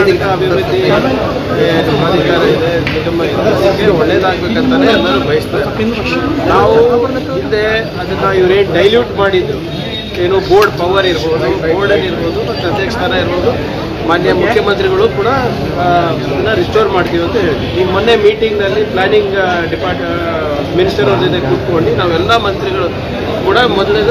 ಕರ್ನಾಟಕ ಅಭಿವೃದ್ಧಿ ಏ, ಪ್ರಾಧಿಕಾರ ಇದೆ ನಿಗಮ ಇದೆ ಅದಕ್ಕೆ ಒಳ್ಳೇದಾಗ್ಬೇಕಂತಾನೆ ಎಲ್ಲರೂ ಬಯಸ್ತಾರೆ ನಾವು ಹಿಂದೆ ಅದನ್ನ ಇವರೇನು ಡೈಲ್ಯೂಟ್ ಮಾಡಿದ್ರು ಏನು ಬೋರ್ಡ್ ಪವರ್ ಇರ್ಬೋದು ಬೋರ್ಡಲ್ಲಿ ಇರ್ಬೋದು ಮತ್ತು ಅಧ್ಯಕ್ಷ ಸ್ಥಾನ ಇರ್ಬೋದು ಮಾನ್ಯ ಮುಖ್ಯಮಂತ್ರಿಗಳು ಕೂಡ ಆ, ಅದನ್ನ ರಿಸ್ಟೋರ್ ಮಾಡ್ತೀವಿ ಅಂತ ಹೇಳಿದ್ವಿ ಈಗ ಮೊನ್ನೆ ಮೀಟಿಂಗ್ನಲ್ಲಿ ಪ್ಲಾನಿಂಗ್ ಡಿಪಾರ್ಟ್ ಮಿನಿಸ್ಟರ್ ಅವ್ರ ಜೊತೆ ಕೂತ್ಕೊಂಡು ನಾವೆಲ್ಲ ಮಂತ್ರಿಗಳು ಕೂಡ ಮೊದಲನೇದು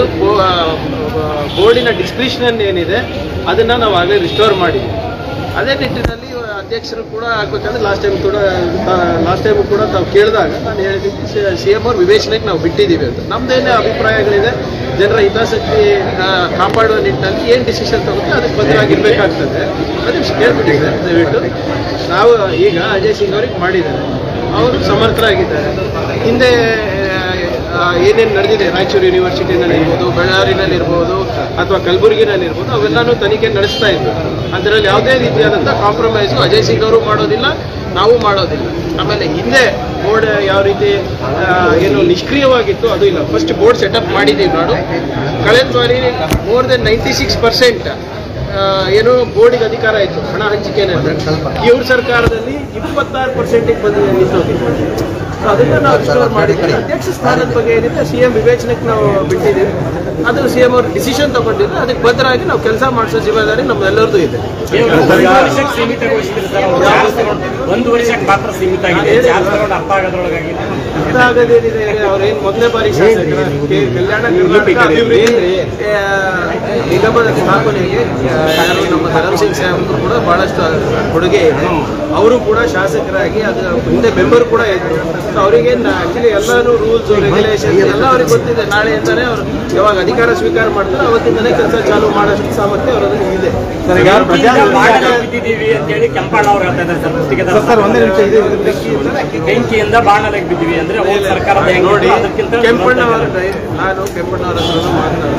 ಬೋರ್ಡಿನ ಡಿಸ್ಕ್ರಿಪ್ಷನ್ ಏನಿದೆ ಅದನ್ನು ನಾವು ಆಗಲೇ ರಿಸ್ಟೋರ್ ಮಾಡಿದ್ವಿ ಅದೇ ನಿಟ್ಟಿನಲ್ಲಿ ಅಧ್ಯಕ್ಷರು ಕೂಡ ಆಗ್ಬೇಕಂದ್ರೆ ಲಾಸ್ಟ್ ಟೈಮ್ ಕೂಡ ಲಾಸ್ಟ್ ಟೈಮ್ ಕೂಡ ತಾವು ಕೇಳಿದಾಗ ನಾನು ಹೇಳಿದ್ದೀನಿ ಸಿ ಎಂ ಅವ್ರ ವಿವೇಚನೆಗೆ ನಾವು ಬಿಟ್ಟಿದ್ದೀವಿ ಅಂತ ನಮ್ದೇನೇ ಅಭಿಪ್ರಾಯಗಳಿದೆ ಜನರ ಹಿತಾಸಕ್ತಿ ಆ, ಕಾಪಾಡುವ ನಿಟ್ಟಿನಲ್ಲಿ ಏನು ಡಿಸಿಷನ್ ತಗುತ್ತೆ ಅದಕ್ಕೆ ಬದ್ಧವಾಗಿರ್ಬೇಕಾಗ್ತದೆ ಅದಕ್ಕೆ ಕೇಳ್ಬಿಟ್ಟಿದೆ ದಯವಿಟ್ಟು ನಾವು ಈಗ ಅಜಯ್ ಸಿಂಗ್ ಅವ್ರಿಗೆ ಮಾಡಿದ್ದಾರೆ ಅವರು ಸಮರ್ಥರಾಗಿದ್ದಾರೆ ಹಿಂದೆ ಆ, ಏನೇನು ನಡೆದಿದೆ ರಾಯಚೂರು ಯೂನಿವರ್ಸಿಟಿನಲ್ಲಿ ಇರ್ಬೋದು ಬಳ್ಳಾರಿನಲ್ಲಿ ಇರ್ಬೋದು ಅಥವಾ ಕಲಬುರಗಿನಲ್ಲಿ ಇರ್ಬೋದು ಅವೆಲ್ಲನೂ ತನಿಖೆ ನಡೆಸ್ತಾ ಇದ್ವಿ ಅದರಲ್ಲಿ ಯಾವುದೇ ರೀತಿಯಾದಂಥ ಕಾಂಪ್ರಮೈಸು ಅಜಯ್ ಸಿಂಗ್ ಅವರು ಮಾಡೋದಿಲ್ಲ ನಾವು ಮಾಡೋದಿಲ್ಲ ಆಮೇಲೆ ಹಿಂದೆ ಬೋರ್ಡ್ ಯಾವ ರೀತಿ ಆ, ಏನು ನಿಷ್ಕ್ರಿಯವಾಗಿತ್ತು ಅದು ಇಲ್ಲ ಫಸ್ಟ್ ಬೋರ್ಡ್ ಸೆಟಪ್ ಮಾಡಿದ್ದೀವಿ ನಾನು ಕಳೆದ ಬಾರಿ more than ninety six percent ಏನು ಬೋರ್ಡಿಗೆ ಅಧಿಕಾರ ಆಯಿತು ಹಣ ಹಂಚಿಕೆನಲ್ಲಿ ಇವ್ರ ಸರ್ಕಾರದಲ್ಲಿ ಇಪ್ಪತ್ತಾರು ಪರ್ಸೆಂಟಿಗೆ ಬಂದಿದೆ ನಿಂತೋಗಿದೆ ಸೊ ಅದನ್ನ ನಾವು ರಿಸ್ಟೋರ್ ಮಾಡಿದ್ದೀವಿ ಅಧ್ಯಕ್ಷ ಸ್ಥಾನದ ಬಗ್ಗೆ ಏನಿದೆ ಸಿ ಎಂ ವಿವೇಚನೆಗೆ ನಾವು ಬಿಟ್ಟಿದ್ದೀವಿ ಅದು ಸಿ ಎಂ ಅವರು ಡಿಸಿಷನ್ ತಗೊಂಡಿದ್ರೆ ಅದಕ್ಕೆ ಬದ್ಧರಾಗಿ ನಾವು ಕೆಲಸ ಮಾಡಿಸೋ ಜವಾಬ್ದಾರಿ ನಮ್ಮೆಲ್ಲರದು ಇದೆ ಒಂದು ವರ್ಷಕ್ಕೆ ಸೀಮಿತಗೊಳಿಸಿದ್ರೆ ಸರ್ ಅವ್ರು ಚಾರ್ಜ್ ತಗೊಂಡು ಒಂದು ವರ್ಷಕ್ಕೆ ಮಾತ್ರ ಸೀಮಿತ ಆಗಿದೆ ಚಾರ್ಜ್ ತಗೊಂಡು ಅರ್ಥ ಆಗೋದ್ರೊಳಗಾಗಿ ಅರ್ಥ ಆಗೋದೇನಿದೆ ಅವ್ರೇನು ಮೊದಲನೇ ಬಾರಿ ಶಾಸಕರ ಕೆ- ಕಲ್ಯಾಣ ಕರ್ನಾಟಕ ಅಭಿವೃದ್ಧಿ ಆ, ನಿಗಮದ ಸ್ಥಾಪನೆಗೆ ಆ, ಯಾರು ನಮ್ಮ ಧರಮ್ ಸಿಂಗ್ ಸಾಹೇಬರು ಕೂಡ ಬಹಳಷ್ಟು ಕೊಡುಗೆ ಇದೆ ಅವರು ಕೂಡ ಶಾಸಕರಾಗಿ ಅದು ಹಿಂದೆ ಮೆಂಬರ್ ಕೂಡ ಇದ್ರು ಸೊ ಅವರಿಗೆ ಆಕ್ಚುಲಿ ಎಲ್ಲಾನು ರೂಲ್ಸ್ ರೆಗ್ಯುಲೇಷನ್ ಎಲ್ಲ ಅವ್ರಿಗೆ ಗೊತ್ತಿದೆ ನಾಳೆಯಿಂದಾನೇ ಅವರು ಯಾವಾಗ ಅಧಿಕಾರ ಸ್ವೀಕಾರ ಮಾಡ್ತಾರೆ ಅವತ್ತಿಂದನೇ ಕೆಲಸ ಚಾಲೂ ಮಾಡೋಷ್ಟು ಸಾಮರ್ಥ್ಯ ಅವರಲ್ಲಿ ಇದೆ ಬಾಣಲೆ ಬಿದ್ದಿದ್ದೀವಿ ಅಂತೇಳಿ ಕೆಂಪಣ್ಣ ಅವ್ರು ಹೇಳ್ತಾ ಇದ್ದಾರೆ ಸರ್ ಗುತ್ತಿಗೆದಾರ ಬೆಂಕಿಯಿಂದ ಬಾಣಲೆಗೆ ಬಿದ್ದೀವಿ ಅಂದ್ರೆ ಅವ್ರ ಸರ್ಕಾರದ ಹೆಂಗೆ ನೋಡಿ ಅದಕ್ಕಿಂತ ಕೆಂಪಣ್ಣ ಅವರ ನಾನು ಕೆಂಪಣ್ಣ ಅವರ ಹತ್ರ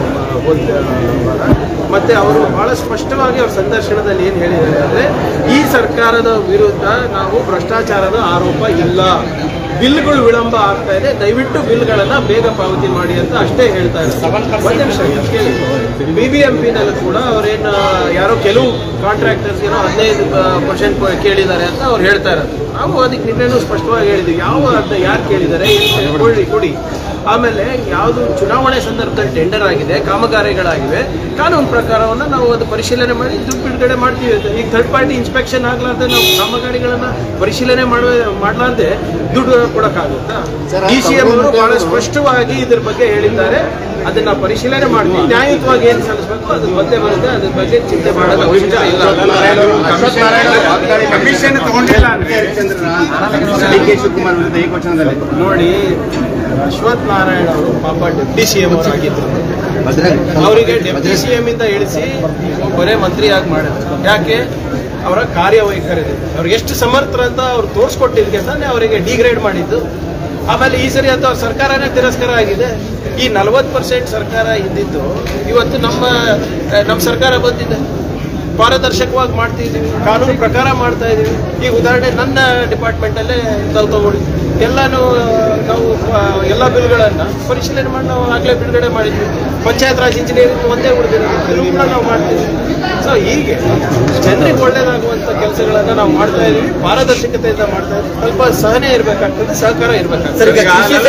ಮಾತನಾಡ ಮತ್ತೆ ಅವರು ಬಹಳ ಸ್ಪಷ್ಟವಾಗಿ ಅವ್ರ ಸಂದರ್ಶನದಲ್ಲಿ ಏನು ಹೇಳಿದ್ದಾರೆ ಅಂದ್ರೆ ಈ ಸರ್ಕಾರದ ವಿರುದ್ಧ ನಾವು ಭ್ರಷ್ಟಾಚಾರದ ಆರೋಪ ಇಲ್ಲ ಬಿಲ್ಗಳು ವಿಳಂಬ ಆಗ್ತಾ ಇದೆ ದಯವಿಟ್ಟು ಬಿಲ್ಗಳನ್ನ ಬೇಗ ಪಾವತಿ ಮಾಡಿ ಅಂತ ಅಷ್ಟೇ ಹೇಳ್ತಾ ಇದ್ದಾರೆ ಬಿ ಬಿ ಎಂ ಪಿನಲ್ಲಿ ಕೂಡ ಅವ್ರೇನು ಯಾರೋ ಕೆಲವು ಕಾಂಟ್ರಾಕ್ಟರ್ಸ್ ಏನೋ ಹದಿನೈದು ಪರ್ಸೆಂಟ್ ಕೇಳಿದ್ದಾರೆ ಅಂತ ಅವ್ರು ಹೇಳ್ತಾ ಇರೋದು ನಾವು ಅದಕ್ಕೆ ನಿನ್ನೆನೂ ಸ್ಪಷ್ಟವಾಗಿ ಹೇಳಿದ್ವಿ ಯಾವ ಅರ್ಧ ಯಾರು ಕೇಳಿದ್ದಾರೆ ಏನ್ ಕೊಡಿ ಕೊಡಿ ಆಮೇಲೆ ಯಾವುದು ಚುನಾವಣೆ ಸಂದರ್ಭದಲ್ಲಿ ಟೆಂಡರ್ ಆಗಿದೆ ಕಾಮಗಾರಿಗಳಾಗಿವೆ ಕಾನೂನು ಪ್ರಕಾರವನ್ನು ನಾವು ಅದು ಪರಿಶೀಲನೆ ಮಾಡಿ ದುಡ್ಡು ಬಿಡುಗಡೆ ಮಾಡ್ತೀವಿ ಅಂತ ಈಗ ಥರ್ಡ್ ಪಾರ್ಟಿ ಇನ್ಸ್ಪೆಕ್ಷನ್ ಆಗ್ಲಾರ್ದೆ ನಾವು ಕಾಮಗಾರಿಗಳನ್ನ ಪರಿಶೀಲನೆ ಮಾಡುವ ಮಾಡಲಾರ್ದೆ ದುಡ್ಡು ಕೊಡೋಕ್ಕಾಗುತ್ತಾ ಡಿ ಸಿ ಎಂ ಅವರು ಬಹಳ ಸ್ಪಷ್ಟವಾಗಿ ಇದ್ರ ಬಗ್ಗೆ ಹೇಳಿದ್ದಾರೆ ಅದನ್ನ ಪರಿಶೀಲನೆ ಮಾಡ್ತೀವಿ ನ್ಯಾಯಯುತವಾಗಿ ಏನು ಸಲ್ಲಿಸಬೇಕು ಅದು ಬಂದೇ ಬರುತ್ತೆ ಅದ್ರ ಬಗ್ಗೆ ಚಿಂತೆ ಮಾಡೋದು ಅವಶ್ಯಕ ಇಲ್ಲ ಕಮಿಷನ್ ತಗೊಂಡಿಲ್ಲ ಡಿ ಕೆ ಶಿವಕುಮಾರ್ ವಿರುದ್ಧ ಏಕವಚನದಲ್ಲಿ ನೋಡಿ ಅಶ್ವಥ್ ನಾರಾಯಣ ಅವರು ಪಾಪ ಡೆಪ್ಟಿ ಸಿ ಎಂ ಆಗಿದ್ರು ಅವರಿಗೆ ಡೆಪ್ಟಿ ಸಿ ಎಂ ಇಂದ ಇಳಿಸಿ ಬರೇ ಮಂತ್ರಿಯಾಗಿ ಮಾಡಿದ್ರು ಯಾಕೆ ಅವರ ಕಾರ್ಯವೈಖರಿದೆ ಅವ್ರಿಗೆ ಎಷ್ಟು ಸಮರ್ಥರು ಅಂತ ಅವ್ರು ತೋರಿಸ್ಕೊಟ್ಟಿದ್ದಕ್ಕೆ ತಾನೇ ಅವರಿಗೆ ಡಿಗ್ರೇಡ್ ಮಾಡಿದ್ದು ಆಮೇಲೆ ಈ ಸರಿ ಅಂತ ಅವ್ರ ಸರ್ಕಾರನೇ ತಿರಸ್ಕಾರ ಆಗಿದೆ ಈ ನಲವತ್ತು ಪರ್ಸೆಂಟ್ ಸರ್ಕಾರ ಇದ್ದಿದ್ದು ಇವತ್ತು ನಮ್ಮ ಆ, ನಮ್ಮ ಸರ್ಕಾರ ಬಂದಿದೆ ಪಾರದರ್ಶಕವಾಗಿ ಮಾಡ್ತಿದ್ದೀವಿ ಕಾನೂನು ಪ್ರಕಾರ ಮಾಡ್ತಾ ಇದ್ದೀವಿ ಈಗ ಉದಾಹರಣೆ ನನ್ನ ಡಿಪಾರ್ಟ್ಮೆಂಟಲ್ಲೇ ತಾವು ತಗೊಳ್ಳಿ ಎಲ್ಲಾನು ನಾವು ಆ, ಎಲ್ಲ ಬಿಲ್ಗಳನ್ನು ಪರಿಶೀಲನೆ ಮಾಡಿ ನಾವು ಆಗಲೇ ಬಿಡುಗಡೆ ಮಾಡಿದ್ವಿ ಪಂಚಾಯತ್ ರಾಜ್ ಇಂಜಿನಿಯರಿಂಗ್ ಒಂದೇ ಉಳಿದಿದೆ ಇದು ಕೂಡ ನಾವು ಮಾಡ್ತೀವಿ ಸೊ ಹೀಗೆ ಜನರಿಗೆ ಒಳ್ಳೇದಾಗುವಂಥ ಕೆಲಸಗಳನ್ನು ನಾವು ಮಾಡ್ತಾ ಇದ್ದೀವಿ ಪಾರದರ್ಶಕತೆಯಿಂದ ಮಾಡ್ತಾ ಇದ್ದೀವಿ ಸ್ವಲ್ಪ ಸಹನೆ ಇರಬೇಕಾಗ್ತದೆ ಸಹಕಾರ ಇರಬೇಕಾಗ್ತದೆ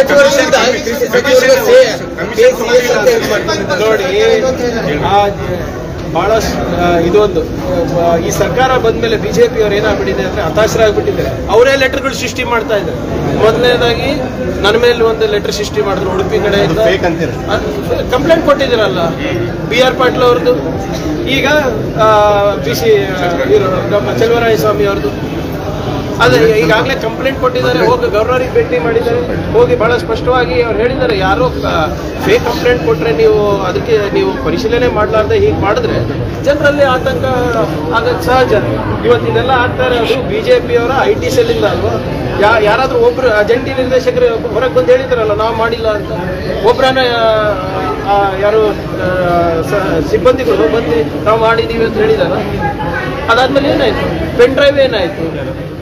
ನೋಡಿ ಆ ಬಹಳ ಇದೊಂದು ಆ, ಈ ಸರ್ಕಾರ ಬಂದ್ಮೇಲೆ ಬಿಜೆಪಿ ಅವ್ರು ಏನಾಗ್ಬಿಟ್ಟಿದೆ ಅಂದ್ರೆ ಹತಾಶರಾಗ್ಬಿಟ್ಟಿದ್ದಾರೆ ಅವರೇ ಲೆಟರ್ಗಳು ಸೃಷ್ಟಿ ಮಾಡ್ತಾ ಇದ್ದಾರೆ ಮೊದಲನೇದಾಗಿ ನನ್ನ ಮೇಲೆ ಒಂದು ಲೆಟರ್ ಸೃಷ್ಟಿ ಮಾಡಿದ್ರು ಉಡುಪಿ ಕಡೆಯಿಂದ fake ಅಂತೀರ? ಕಂಪ್ಲೇಂಟ್ ಕೊಟ್ಟಿದ್ದೀರಲ್ಲ ಬಿ ಆರ್ ಪಾಟೀಲ್ ಅವ್ರದ್ದು ಈಗ ಬಿ ಸಿ ಇವರು ನಮ್ಮ ಚೆಲುವರಾಯ ಸ್ವಾಮಿ ಅವ್ರದ್ದು ಅದೇ ಈಗಾಗಲೇ ಕಂಪ್ಲೇಂಟ್ ಕೊಟ್ಟಿದ್ದಾರೆ ಹೋಗಿ ಗವರ್ನರಿಗೆ ಭೇಟಿ ಮಾಡಿದ್ದಾರೆ ಹೋಗಿ ಬಹಳ ಸ್ಪಷ್ಟವಾಗಿ ಅವ್ರು ಹೇಳಿದ್ದಾರೆ ಯಾರೋ ಫೇಕ್ ಕಂಪ್ಲೇಂಟ್ ಕೊಟ್ರೆ ನೀವು ಅದಕ್ಕೆ ನೀವು ಪರಿಶೀಲನೆ ಮಾಡಲಾರ್ದೆ ಹೀಗೆ ಮಾಡಿದ್ರೆ ಜನರಲ್ಲಿ ಆತಂಕ ಆಗೋದು ಸಹಜ ಇವತ್ತು ಇದೆಲ್ಲ ಆಗ್ತಾ ಇರೋದು ಬಿ ಜೆ ಪಿಯವರ ಐ ಟಿ ಸೆಲ್ಲಿಂದ ಅಲ್ವಾ ಯಾ ಯಾರಾದರೂ ಒಬ್ರು ಆ ಜಂಟಿ ನಿರ್ದೇಶಕರು ಹೊರಗೆ ಬಂದು ಹೇಳಿದಾರಲ್ಲ ನಾವು ಮಾಡಿಲ್ಲ ಅಂತ ಒಬ್ಬರನ್ನ ಯಾರು ಆ, ಸ- ಸಿಬ್ಬಂದಿಗಳು ಬಂದು ನಾವು ಮಾಡಿದ್ದೀವಿ ಅಂತ ಹೇಳಿದಾರ ಅದಾದ್ಮೇಲೆ ಏನಾಯ್ತು ಪೆನ್ ಡ್ರೈವ್ ಏನಾಯ್ತು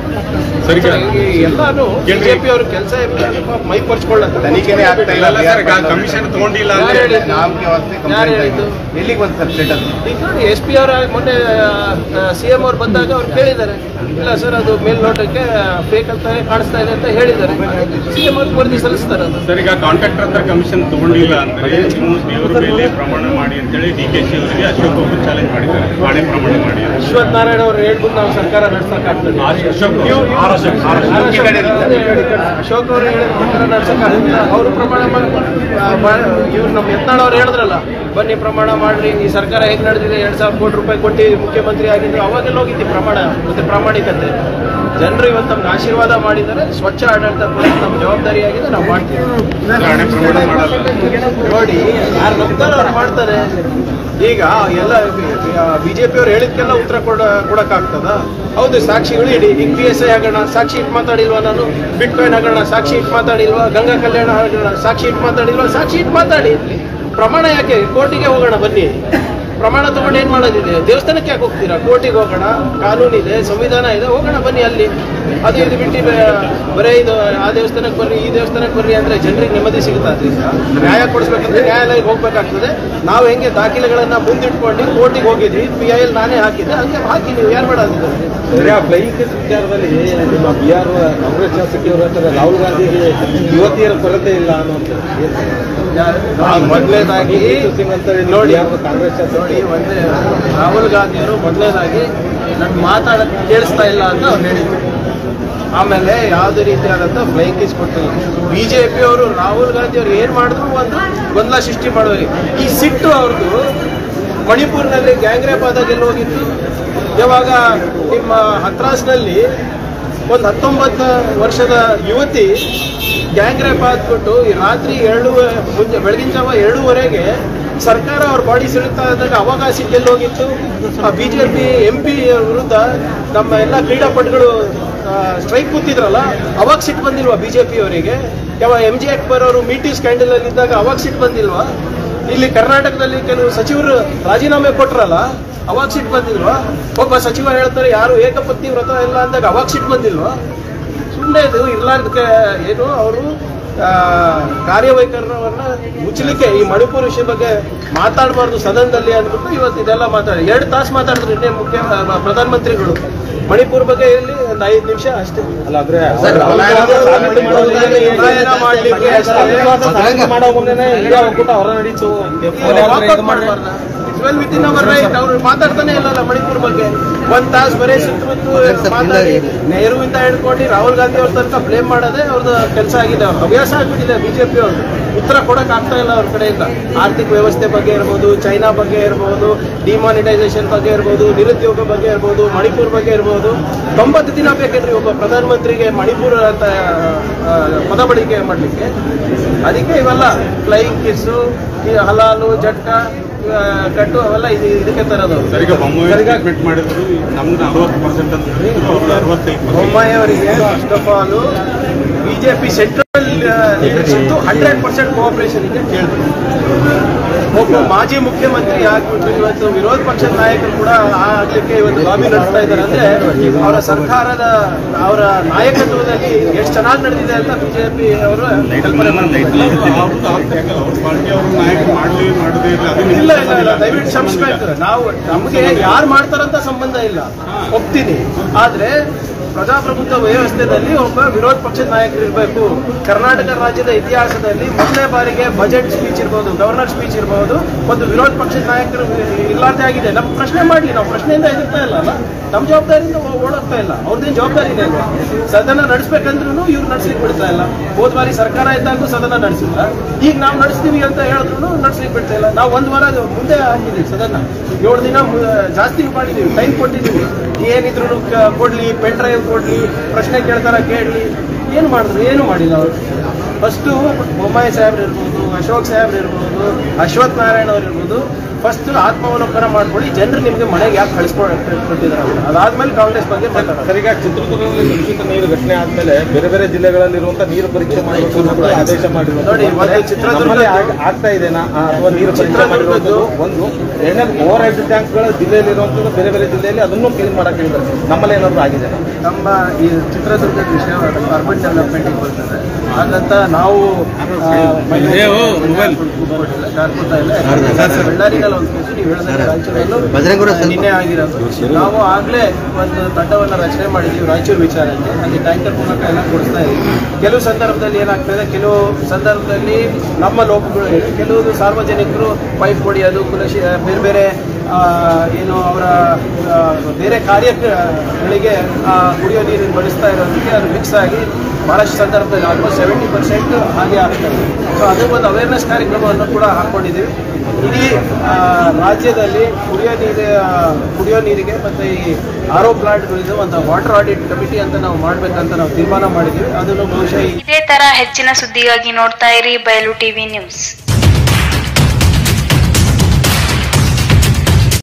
ಎಲ್ಲಾನು ಬಿಜೆಪಿ ಅವ್ರ ಕೆಲಸ ಮೈ ಪರ್ಚ್ಕೊಳ್ಳೋದು ತನಿಖೆನೇ ಆಗ್ತಾ ಇಲ್ಲ ಕಮಿಷನ್ ತಗೊಂಡಿಲ್ಲ ಯಾರು ಅಂದ್ರೆ ಹೇಳಿದ್ದು? ನಾಮಕೆ ವಾಸ್ತೆ ಯಾರು ಕಂಪ್ಲೇಂಟ್ ಹೇಳಿದ್ದು? ಆಗಿದೆ ಎಲ್ಲಿಗೆ ಬಂತು ಸರ್ ಸ್ಟೇಟಸ್ ಈಗ ನೋಡಿ ಎಸ್ ಪಿ ಅವರ ಮೊನ್ನೆ ಸಿ ಎಂ ಅವ್ರು ಬಂದಾಗ ಅವ್ರು ಕೇಳಿದ್ದಾರೆ ಇಲ್ಲ ಸರ್ ಅದು ಮೇಲ್ನೋಟಕ್ಕೆ ಫೇಕ್ ಅಂತ ಕಾಣಿಸ್ತಾ ಇದೆ ಅಂತ ಹೇಳಿದ್ದಾರೆ ಸಿ ಎಂ ಅವ್ರಿಗೆ ವರದಿ ಸಲ್ಲಿಸ್ತಾರೆ ಅದು ಸರ್ ಈಗ ಕಾಂಟ್ರಾಕ್ಟರ್ ಹತ್ರ ಕಮಿಷನ್ ತಗೊಂಡಿಲ್ಲ ಅಂದ್ರೆ ನೀವು ದೇವರ ಮೇಲೆ ಪ್ರಮಾಣ ಮಾಡಿ ಅಂತೇಳಿ ಡಿ ಕೆ ಶಿ ಅವರಿಗೆ ಅಶೋಕ್ ಅವರು ಚಾಲೆಂಜ್ ಮಾಡಿದ್ದಾರೆ ನಾಳೆ ಪ್ರಮಾಣ ಮಾಡಿ ಅಂತ. ಅಶ್ವಥ್ ನಾರಾಯಣ ಅವ್ರು ಹೇಳ್ಬಿಟ್ಟು ನಾವು ಸರ್ಕಾರ ನಡೆಸಕ್ಕಾಗ್ತದೆ ಅಶೋಕ್ ಇವ್ರು- R Ashok, R Ashok. R Ashok ಅದೇ ಹೇಳಿ. ಅಶೋಕ್ ಅವರು ಹೇಳಿದ ಪ್ರಕಾರ ನಡ್ಸಕ್ಕಾಗಲ್ಲ ಅವರು ಪ್ರಮಾಣ ಮಾಡಿ ಇವ್ರು ನಮ್ಮ ಯತ್ನಾಳ್ ಅವ್ರು ಹೇಳಿದ್ರಲ್ಲ ಬನ್ನಿ ಪ್ರಮಾಣ ಮಾಡ್ರಿ ಈ ಸರ್ಕಾರ ಹೇಗೆ ನಡೆದಿದೆ ಎರಡ್ ಸಾವಿರ ಕೋಟಿ ರೂಪಾಯಿ ಕೊಟ್ಟು ಮುಖ್ಯಮಂತ್ರಿ ಆಗಿದ್ರು ಅವಾಗೆಲ್ಲ ಹೋಗಿದ್ದಿ ಪ್ರಮಾಣ ಮತ್ತೆ ಪ್ರಾಮಾಣಿಕತೆ ಜನರು ಇವತ್ತು ನಮ್ಗೆ ಆಶೀರ್ವಾದ ಮಾಡಿದ್ದಾರೆ ಸ್ವಚ್ಛ ಆಡಳಿತ ಕೊಡೋದು ನಮ್ಮ ಜವಾಬ್ದಾರಿಯಾಗಿದೆ ನಾವು ಮಾಡ್ತೀವಿ ನಾಳೆ ಪ್ರಮಾಣ ಮಾಡಲ್ಲ ನೋಡಿ ಯಾರು ನಂಬ್ತಾರೋ ಅವ್ರು ಮಾಡ್ತಾರೆ ಈಗ ಎಲ್ಲ ಬಿಜೆಪಿ ಅವ್ರು ಹೇಳಿದ್ಕೆಲ್ಲ ಉತ್ತರ ಕೊಡ ಕೊಡಕ್ಕಾಗ್ತದ ಹೌದು ಸಾಕ್ಷಿಗಳು ಇಡಿ ಈಗ ಪಿ ಎಸ್ ಐ ಆಗೋಣ ಸಾಕ್ಷಿ ಇಟ್ಟು ಮಾತಾಡಿಲ್ವಾ ನಾನು ಬಿಟ್ ಕಾಯಿನ್ ಆಗೋಣ ಸಾಕ್ಷಿ ಇಟ್ಟು ಮಾತಾಡಿಲ್ವಾ ಗಂಗಾ ಕಲ್ಯಾಣ ಆಗೋಣ ಸಾಕ್ಷಿ ಇಟ್ಟು ಮಾತಾಡಿಲ್ವಾ ಸಾಕ್ಷಿ ಇಟ್ಟು ಮಾತಾಡಿ ಪ್ರಮಾಣ ಯಾಕೆ ಕೋರ್ಟಿಗೆ ಹೋಗೋಣ ಬನ್ನಿ ಪ್ರಮಾಣ ತಗೊಂಡು ಏನ್ ಮಾಡೋದಿದೆ ದೇವಸ್ಥಾನಕ್ಕೆ ಯಾಕೆ ಹೋಗ್ತೀರಾ ಕೋರ್ಟಿಗೆ ಹೋಗೋಣ ಕಾನೂನಿದೆ ಸಂವಿಧಾನ ಇದೆ ಹೋಗೋಣ ಬನ್ನಿ ಅಲ್ಲಿ ಅದು ಇದು ಬಿಟ್ಟು ಬೇ- ಬರೀ ಇದು ಆ ದೇವಸ್ಥಾನಕ್ಕೆ ಬರ್ರಿ ಈ ದೇವಸ್ಥಾನಕ್ಕೆ ಬರ್ರಿ ಅಂದ್ರೆ ಜನರಿಗೆ ನೆಮ್ಮದಿ ಸಿಗುತ್ತೆ ಅದರಿಂದ ನ್ಯಾಯ ಕೊಡಿಸ್ಬೇಕಂದ್ರೆ ನ್ಯಾಯಾಲಯಕ್ಕೆ ಹೋಗ್ಬೇಕಾಗ್ತದೆ ನಾವು ಹೆಂಗೆ ದಾಖಲೆಗಳನ್ನ ಮುಂದಿಟ್ಕೊಂಡು ಕೋರ್ಟಿಗೆ ಹೋಗಿದ್ವಿ ಪಿ ಐ ಎಲ್ ನಾನೇ ಹಾಕಿದ್ದೆ ಹಂಗೆ ಹಾಕಿ ನೀವು ಯಾರು ಮಾಡೋದಿದ್ದಾರೆ ಫ್ಲೈಯಿಂಗ್ ಕೇಸ್ ವಿಚಾರದಲ್ಲಿ ನಿಮ್ಮ ಬಿಹಾರ ಕಾಂಗ್ರೆಸ್ ಶಾಸಕಿಯವರು ಹೇಳ್ತಾರೆ ರಾಹುಲ್ ಗಾಂಧಿಗೆ ಯುವತಿಯರ ಕೊರತೆ ಇಲ್ಲ ಅನ್ನುವಂಥದ್ದು ಮೊದಲನೇದಾಗಿ ಸಿಂಗ್ ಅಂತ ಹೇಳಿ ನೋಡಿ ಬಿಹಾರದ ಕಾಂಗ್ರೆಸ್ ಶಾಸಕ ನೋಡಿ ಒಂದೇ ರಾಹುಲ್ ಗಾಂಧಿಯವರು ಮೊದಲನೇದಾಗಿ ನನ್ನ ಮಾತಾಡಕ್ ಕೇಳಿಸ್ತಾ ಇಲ್ಲ ಅಂತ ಅವ್ರು ಹೇಳಿದ್ರು ಆಮೇಲೆ ಯಾವುದೇ ರೀತಿಯಾದಂಥ ಫ್ಲೈಂಗ್ ಕೇಸ್ ಕೊಟ್ಟಿಲ್ಲ ಬಿಜೆಪಿ ಅವರು ರಾಹುಲ್ ಗಾಂಧಿ ಅವರು ಏನ್ ಮಾಡಿದ್ರು ಒಂದು ಗೊಂದಲ ಸೃಷ್ಟಿ ಮಾಡೋರಿ ಈ ಸಿಟ್ಟು ಅವ್ರದ್ದು ಮಣಿಪುರ್ನಲ್ಲಿ ಗ್ಯಾಂಗ್ ರೇಪ್ ಆದಾಗ ಎಲ್ಲಿ ಹೋಗಿತ್ತು ಯಾವಾಗ ನಿಮ್ಮ ಹತ್ರಾಸ್ನಲ್ಲಿ ಒಂದು ಹತ್ತೊಂಬತ್ತು ವರ್ಷದ ಯುವತಿ ಗ್ಯಾಂಗ್ ರೇಪ್ ಆದ್ಬಿಟ್ಟು ಈ ರಾತ್ರಿ ಎರಡು ಮುಂಜೆ ಬೆಳಗಿನ ಜಾವ ಎರಡೂವರೆಗೆ ಸರ್ಕಾರ ಅವ್ರ ಬಾಡಿ ಸಿಡುತ್ತಾ ಇದ್ದಾಗ ಅವಾಗ ಸಿಟ್ಟೆಲ್ಲಿ ಹೋಗಿತ್ತು ಬಿಜೆಪಿ ಎಂ ಪಿ ವಿರುದ್ಧ ನಮ್ಮ ಎಲ್ಲ ಕ್ರೀಡಾಪಟುಗಳು ಸ್ಟ್ರೈಕ್ ಕೂತಿದ್ರಲ್ಲ ಅವಾಗ ಸಿಟ್ಟು ಬಂದಿಲ್ವಾ ಬಿಜೆಪಿ ಅವರಿಗೆ ಯಾವ ಎಂ ಜಿ ಅಕ್ಬರ್ ಅವರು ಮೀಟಿ ಸ್ಕ್ಯಾಂಡಲ್ ಅಲ್ಲಿ ಇದ್ದಾಗ ಅವಾಗ ಸಿಟ್ಟು ಬಂದಿಲ್ವಾ ಇಲ್ಲಿ ಕರ್ನಾಟಕದಲ್ಲಿ ಕೆಲವು ಸಚಿವರು ರಾಜೀನಾಮೆ ಕೊಟ್ರಲ್ಲ ಅವಾಗ ಸಿಟ್ಟು ಬಂದಿಲ್ವಾ ಒಬ್ಬ ಸಚಿವ ಹೇಳ್ತಾರೆ ಯಾರು ಏಕಪತ್ನಿ ವ್ರತ ಇಲ್ಲ ಅಂದಾಗ ಅವಾಗ ಸಿಟ್ಟು ಬಂದಿಲ್ವಾ ಸುಮ್ಮನೆ ಇದು ಇರ್ಲಾರ್ದಕ್ಕೆ ಏನು ಅವರು ಕಾರ್ಯವೈಖರವನ್ನ ಮುಚ್ಚಲಿಕ್ಕೆ ಈ ಮಣಿಪುರ ವಿಷಯ ಬಗ್ಗೆ ಮಾತಾಡಬಾರ್ದು ಸದನದಲ್ಲಿ ಅಂದ್ಬಿಟ್ಟು ಇವತ್ತು ಇದೆಲ್ಲ ಮಾತಾಡಿ ಎರಡು ತಾಸು ಮಾತಾಡಿದ್ರು ಇನ್ನೇ ಮುಖ್ಯ ಆ, ಪ್ರಧಾನಮಂತ್ರಿಗಳು ಮಣಿಪುರ ಬಗ್ಗೆ ಇಲ್ಲಿ ಒಂದು ಐದು ನಿಮಿಷ ಅಷ್ಟೇ ಅಲ್ಲ ಅಂದ್ರೆ ಪಲಾಯನ ಮಾಡ್ಲಿಕ್ಕೆ ಅಷ್ಟೇ. ಮಾಡೋ ಮುಂದೆನೆ ಇಂಡಿಯಾ ಒಕ್ಕೂಟ ಹೊರ ನಡೀತು well within our right ಅವ್ರು ಮಾತಾಡ್ತಾನೆ ಇಲ್ಲಲ್ಲ ಮಣಿಪುರ ಬಗ್ಗೆ ಒಂದ್ ತಾಸು ಬರೀ ಸುತ್ತಮುತ್ತ ಮಾತಾಡಿ ನೆಹರುವಿಂದ ಹಿಡ್ಕೊಂಡು ರಾಹುಲ್ ಗಾಂಧಿ ಅವ್ರ ತನಕ ಬ್ಲೇಮ್ ಮಾಡೋದೇ ಅವ್ರದ್ದು ಕೆಲಸ ಆಗಿದೆ ಅವ್ರ ಹವ್ಯಾಸ ಆಗ್ಬಿಟ್ಟಿದೆ ಬಿಜೆಪಿ ಅವ್ರು ಉತ್ತರ ಕೊಡಕ್ ಆಗ್ತಾ ಇಲ್ಲ ಅವ್ರ ಕಡೆಯಿಂದ ಆರ್ಥಿಕ ವ್ಯವಸ್ಥೆ ಬಗ್ಗೆ ಇರ್ಬೋದು ಚೈನಾ ಬಗ್ಗೆ ಇರ್ಬೋದು ಡಿಮಾನಿಟೈಸೇಷನ್ ಬಗ್ಗೆ ಇರ್ಬೋದು ನಿರುದ್ಯೋಗ ಬಗ್ಗೆ ಇರ್ಬೋದು ಮಣಿಪುರ ಬಗ್ಗೆ ಇರ್ಬೋದು ತೊಂಬತ್ತು ದಿನ ಬೇಕೇನ್ರಿ ಒಬ್ಬ ಪ್ರಧಾನಮಂತ್ರಿಗೆ ಮಣಿಪುರ ಅಂತ ಆ, ಪದ ಬಳಕೆ ಮಾಡ್ಲಿಕ್ಕೆ ಅದಕ್ಕೆ ಇವೆಲ್ಲ ಫ್ಲೈಯಿಂಗ್ ಕಿಸ್ಸು ಈ ಹಲಾಲು ಜಟ್ಕ ಆ, ಕಟ್ಟು ಅವೆಲ್ಲ ಇದು ಇದಕ್ಕೆ ತರೋದು ಸರ್ ಈಗ ಬೊಮ್ಮಾಯಿ ಸ್ಟೇಟ್ಮೆಂಟ್ ಮಾಡಿದ್ರು ನಮ್ದು ಅರವತ್ತು ಪರ್ಸೆಂಟ್ ಅಂತ ಹೇಳಿದ್ರು ಅವ್ರು ಅರವತ್ತೈದು ಪರ್ಸೆಂಟ್ ಬೊಮ್ಮಾಯಿ ಅವರಿಗೆ first of all BJP central leadership hundred percent cooperation ಇದೆ ಕೇಳಿದ್ರು ಒಬ್ಬ ಮಾಜಿ ಮುಖ್ಯಮಂತ್ರಿ ಆಗ್ಬಿಟ್ಟು ಇವತ್ತು ವಿರೋಧ ಪಕ್ಷದ ನಾಯಕರು ಕೂಡ ಆಗ್ಲಿಕ್ಕೆ ಇವತ್ತು ಲಾಬಿ ನಡೆಸ್ತಾ ಇದ್ದಾರೆ ಅಂದ್ರೆ ಅವರ ಸರ್ಕಾರದ ಅವರ ನಾಯಕತ್ವದಲ್ಲಿ ಎಷ್ಟು ಚೆನ್ನಾಗಿ ನಡೆದಿದೆ ಅಂತ ಬಿಜೆಪಿ ಅವರು ಕಲ್ಪನೆ ಮಾಡ್ತಾರೆ ಅವ್ರದ್ದು ಆಗ್ತಾ ಇಲ್ಲ ಅವ್ರ ಪಾರ್ಟಿ ಅವರು ನಾಯಕರು ಮಾಡಲಿ ಮಾಡದೇ ಇಲ್ಲ ಅದು ಇಲ್ಲ ಇಲ್ಲ ಇಲ್ಲ ದಯವಿಟ್ಟು ಕ್ಷಮಿಸ್ಬೇಕು ನಾವು ನಮಗೆ ಯಾರು ಮಾಡ್ತಾರಂತ ಸಂಬಂಧ ಇಲ್ಲ ಒಪ್ತೀನಿ ಆದ್ರೆ ಪ್ರಜಾಪ್ರಭುತ್ವ ವ್ಯವಸ್ಥೆಯಲ್ಲಿ ಒಬ್ಬ ವಿರೋಧ ಪಕ್ಷದ ನಾಯಕರು ಇರಬೇಕು ಕರ್ನಾಟಕ ರಾಜ್ಯದ ಇತಿಹಾಸದಲ್ಲಿ ಮೊದಲನೇ ಬಾರಿಗೆ ಬಜೆಟ್ ಸ್ಪೀಚ್ ಇರ್ಬೋದು ಗವರ್ನರ್ ಸ್ಪೀಚ್ ಇರ್ಬೋದು ಒಂದು ವಿರೋಧ ಪಕ್ಷದ ನಾಯಕರು ಇಲ್ಲಾರ್ದೆ ಆಗಿದೆ ನಮ್ಮ ಪ್ರಶ್ನೆ ಮಾಡಲಿ ನಾವು ಪ್ರಶ್ನೆಯಿಂದ ಎದುರ್ತಾ ಇಲ್ಲ ಅಲ್ಲ ನಮ್ಮ ಜವಾಬ್ದಾರಿಯಿಂದ ಓ- ಓಡೋಗ್ತಾ ಇಲ್ಲ ಅವ್ರದ್ದೇನು ಜವಾಬ್ದಾರಿ ಇದೆ ಅಲ್ವಾ ಸದನ ನಡೆಸ್ಬೇಕಂದ್ರೂ ಇವ್ರು ನಡೆಸ್ಲಿಕ್ಕೆ ಬಿಡ್ತಾ ಇಲ್ಲ ಹೋದ ಬಾರಿ ಸರ್ಕಾರ ಇದ್ದಾಗೂ ಸದನ ನಡೆಸಿಲ್ಲ ಈಗ ನಾವು ನಡೆಸ್ತೀವಿ ಅಂತ ಹೇಳಿದ್ರು ನಡೆಸ್ಲಿಕ್ಕೆ ಬಿಡ್ತಾ ಇಲ್ಲ ನಾವು ಒಂದು ವಾರ ಅದು ಮುಂದೆ ಹಾಕಿದ್ದೀವಿ ಸದನ ಏಳು ದಿನ ಮು- ಜಾಸ್ತಿ ಮಾಡಿದ್ದೀವಿ ಟೈಮ್ ಕೊಟ್ಟಿದ್ದೀವಿ ಏನಿದ್ರು ಕೊಡ್ಲಿ ಪೆನ್ ಡ್ರೈವ್ ಕೊಡ್ಲಿ ಪ್ರಶ್ನೆ ಕೇಳ್ತಾರ ಕೇಳಲಿ ಏನು ಮಾಡಿದ್ರು ಏನು ಮಾಡಿಲ್ಲ ಅವರು ಫಸ್ಟು ಬೊಮ್ಮಾಯಿ ಸಾಹೇಬ್ರು ಇರ್ಬೋದು ಅಶೋಕ್ ಸಾಹೇಬ್ರು ಇರ್ಬೋದು ಅಶ್ವಥ್ ನಾರಾಯಣ ಅವ್ರು ಇರ್ಬೋದು ಫಸ್ಟ್ ಆತ್ಮಾವಲೋಕನ ಮಾಡ್ಕೊಳ್ಳಿ ಜನರು ನಿಮಗೆ ಮನೆಗೆ ಯಾಕೆ ಕಳಿಸ್ಕೊಂಡು ಕೊಟ್ಟಿದ್ದಾರೆ ಅದಾದ್ಮೇಲೆ ಕಾಂಗ್ರೆಸ್ ಬಗ್ಗೆ ಮಾತಾಡೋದು ಸರ್ ಈಗ ಚಿತ್ರದುರ್ಗದಲ್ಲಿ ಕಲುಷಿತ ನೀರು ಘಟನೆ ಆದ್ಮೇಲೆ ಬೇರೆ ಬೇರೆ ಜಿಲ್ಲೆಗಳಲ್ಲಿರುವಂತ ನೀರು ಪರೀಕ್ಷೆ ಮಾಡಬೇಕು ಅಂತ ಕೂಡ ಆದೇಶ ಮಾಡಿರುವಂತದ್ದು. ನೋಡಿ, ಇವತ್ತು ಚಿತ್ರದುರ್ಗದ್ದು- ನಮ್ಮಲ್ಲಿ ಆಗ್- ಆಗ್ತಾ ಇದೆನಾ ಆ, ಅಥವಾ ನೀರು ಪರೀಕ್ಷೆ ಚಿತ್ರದುರ್ಗದ್ದು ಮಾಡಿರುವಂತದ್ದು ಒಂದು ಎರಡನೇ ಓವರ್ ಹೆಡ್ ಟ್ಯಾಂಕ್ಗಳು ಜಿಲ್ಲೆಯಲ್ಲಿ ಇರುವಂತದ್ದು ಬೇರೆ ಬೇರೆ ಜಿಲ್ಲೆಯಲ್ಲಿ ಅದನ್ನು ಕ್ಲೀನ್ ಮಾಡಕ್ಕೆ ಹೇಳಿದ್ದಾರೆ ನಮ್ಮಲ್ಲಿ ಏನಾದ್ರು ಆಗಿದೆ ನಮ್ಮ ಈ ಚಿತ್ರದುರ್ಗದ ವಿಷಯ ಅರ್ಬನ್ ಡೆವಲಪ್ಮೆಂಟಿಗೆ ಬರ್ತದೆ ಹಾಗಂತ ನಾವು ಆ, ಕೂತ್ಕೊಂಡಿಲ್ಲ, ಶಾರ್ಪುರ್ತಾ ಇಲ್ಲ. ಬಳ್ಳಾರಿನಲ್ಲಿ ಒಂದು ಕೇಸು ನೀವು ಹೇಳಿದಂಗೆ ರಾಯಚೂರಲ್ಲೂ ನಿನ್ನೆ ಆಗಿರೋದು ನಾವು ಆಗಲೇ ಒಂದು ತಂಡವನ್ನು ರಚನೆ ಮಾಡಿದ್ದೀವಿ ರಾಯಚೂರು ವಿಚಾರಕ್ಕೆ ಅಲ್ಲಿ ಟ್ಯಾಂಕರ್ ಮೂಲಕ ಎಲ್ಲ ಕೊಡಿಸ್ತಾ ಇದ್ದೀವಿ ಕೆಲವು ಸಂದರ್ಭದಲ್ಲಿ ಏನಾಗ್ತದೆ ಕೆಲವು ಸಂದರ್ಭದಲ್ಲಿ ನಮ್ಮ ಲೋಪಗಳು ಇದೆ ಕೆಲವು ಸಾರ್ವಜನಿಕರು ಪೈಪ್ ಹೊಡೆಯೋದು ಕುಲಶಿ ಬೇರೆ ಬೇರೆ ಆ, ಏನು ಅವರ ಆ, ಬೇರೆ ಕಾರ್ಯಗಳಿಗೆ ಆ, ಕುಡಿಯೋ ನೀರನ್ನು ಬಳಸ್ತಾ ಇರೋದಕ್ಕೆ ಅದು ಮಿಕ್ಸ್ ಆಗಿ ಭಾಳಷ್ಟು ಸಂದರ್ಭದಲ್ಲಿ ಆಲ್ಮೋಸ್ಟ್ ಸೆವೆಂಟಿ ಪರ್ಸೆಂಟ್ ಹಾಗೆ ಆಗ್ತದೆ ಸೊ ಅದು ಒಂದು ಅವೇರ್ನೆಸ್ ಕಾರ್ಯಕ್ರಮವನ್ನು ಕೂಡ ಹಾಕ್ಕೊಂಡಿದ್ದೀವಿ ಇಡೀ ಆ, ರಾಜ್ಯದಲ್ಲಿ ಕುಡಿಯೋ ನೀರು ಕುಡಿಯೋ ನೀರಿಗೆ ಮತ್ತು ಈ ಆರೋ ಪ್ಲಾಂಟ್ಗಳಿದ್ದು ಒಂದು ವಾಟರ್ ಆಡಿಟ್ ಕಮಿಟಿ ಅಂತ ನಾವು ಮಾಡಬೇಕಂತ ನಾವು ತೀರ್ಮಾನ ಮಾಡಿದ್ದೀವಿ ಅದನ್ನು ಬಹುಶಃ ಈ ಇದೇ ತರ ಹೆಚ್ಚಿನ ಸುದ್ದಿಗಾಗಿ ನೋಡ್ತಾ ಇರಿ ಬಯಲು ಟಿವಿ ನ್ಯೂಸ್